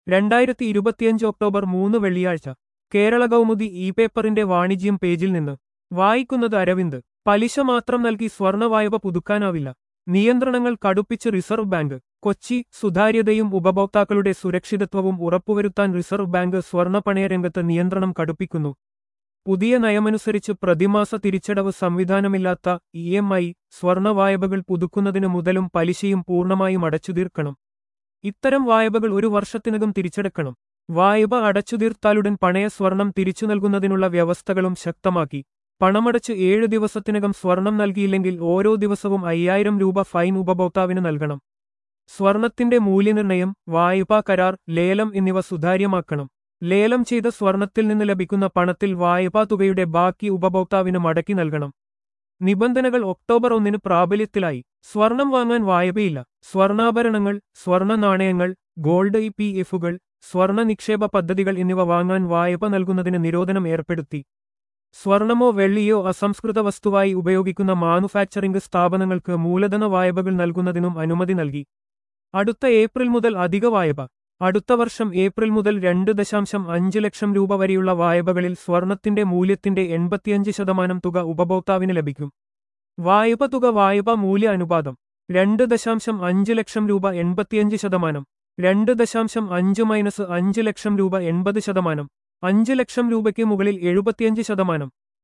രണ്ടായിരത്തി ഇരുപത്തിയഞ്ച് ഒക്ടോബർ മൂന്ന് വെള്ളിയാഴ്ച കേരള കൗമുദി ഇ പേപ്പറിന്റെ വാണിജ്യം പേജിൽ നിന്ന് വായിക്കുന്നത് അരവിന്ദ് പലിശ മാത്രം നൽകി സ്വർണ വായ്പ പുതുക്കാനാവില്ല നിയന്ത്രണങ്ങൾ കടുപ്പിച്ച് റിസർവ് ബാങ്ക് കൊച്ചി സുതാര്യതയും ഉപഭോക്താക്കളുടെ സുരക്ഷിതത്വവും ഉറപ്പുവരുത്താൻ റിസർവ് ബാങ്ക് സ്വർണ്ണ പണയരംഗത്ത് നിയന്ത്രണം കടുപ്പിക്കുന്നു പുതിയ നയമനുസരിച്ച് പ്രതിമാസ തിരിച്ചടവ് സംവിധാനമില്ലാത്ത ഇ എം ഐ സ്വർണ വായ്പകൾ പുതുക്കുന്നതിന് മുതലും പലിശയും പൂർണ്ണമായും അടച്ചുതീർക്കണം ഇത്തരം വായ്പകൾ ഒരു വർഷത്തിനകം തിരിച്ചടക്കണം വായ്പ അടച്ചുതീർത്താലുടൻ പണയ സ്വർണം തിരിച്ചു നൽകുന്നതിനുള്ള വ്യവസ്ഥകളും ശക്തമാക്കി പണമടച്ച് ഏഴ് ദിവസത്തിനകം സ്വർണം നൽകിയില്ലെങ്കിൽ ഓരോ ദിവസവും അയ്യായിരം രൂപ ഫൈൻ ഉപഭോക്താവിന് നൽകണം സ്വർണത്തിന്റെ മൂല്യനിർണ്ണയം വായ്പാ കരാർ ലേലം എന്നിവ സുതാര്യമാക്കണം ലേലം ചെയ്ത സ്വർണത്തിൽ നിന്ന് ലഭിക്കുന്ന പണത്തിൽ വായ്പാ തുകയുടെ ബാക്കി ഉപഭോക്താവിന് മടക്കി നൽകണം നിബന്ധനകൾ ഒക്ടോബർ ഒന്നിന് പ്രാബല്യത്തിലായി സ്വർണം വാങ്ങാൻ വായ്പയില്ല സ്വർണ്ണാഭരണങ്ങൾ സ്വർണ്ണ നാണയങ്ങൾ ഗോൾഡ് ഇ പി എഫുകൾ സ്വർണ്ണ നിക്ഷേപ പദ്ധതികൾ എന്നിവ വാങ്ങാൻ വായ്പ നൽകുന്നതിന് നിരോധനം ഏർപ്പെടുത്തി സ്വർണമോ വെള്ളിയോ അസംസ്കൃത വസ്തുവായി ഉപയോഗിക്കുന്ന മാനുഫാക്ചറിംഗ് സ്ഥാപനങ്ങൾക്ക് മൂലധന വായ്പകൾ നൽകുന്നതിനും അനുമതി നൽകി അടുത്ത ഏപ്രിൽ മുതൽ അധിക വായ്പ അടുത്ത വർഷം ഏപ്രിൽ മുതൽ രണ്ട് ദശാംശം അഞ്ച് ലക്ഷം രൂപ വരെയുള്ള വായ്പകളിൽ സ്വർണത്തിന്റെ മൂല്യത്തിന്റെ എൺപത്തിയഞ്ച് ശതമാനം തുക ഉപഭോക്താവിന് ലഭിക്കും വായ്പ തുക വായ്പ മൂല്യ അനുപാതം രണ്ട് ദശാംശം അഞ്ച് ലക്ഷം രൂപ എൺപത്തിയഞ്ച് ശതമാനം രണ്ട് ദശാംശം അഞ്ച് മൈനസ് അഞ്ച് ലക്ഷം രൂപ എൺപത് ശതമാനം അഞ്ച് ലക്ഷം രൂപയ്ക്ക് മുകളിൽ എഴുപത്തിയഞ്ച് ശതമാനം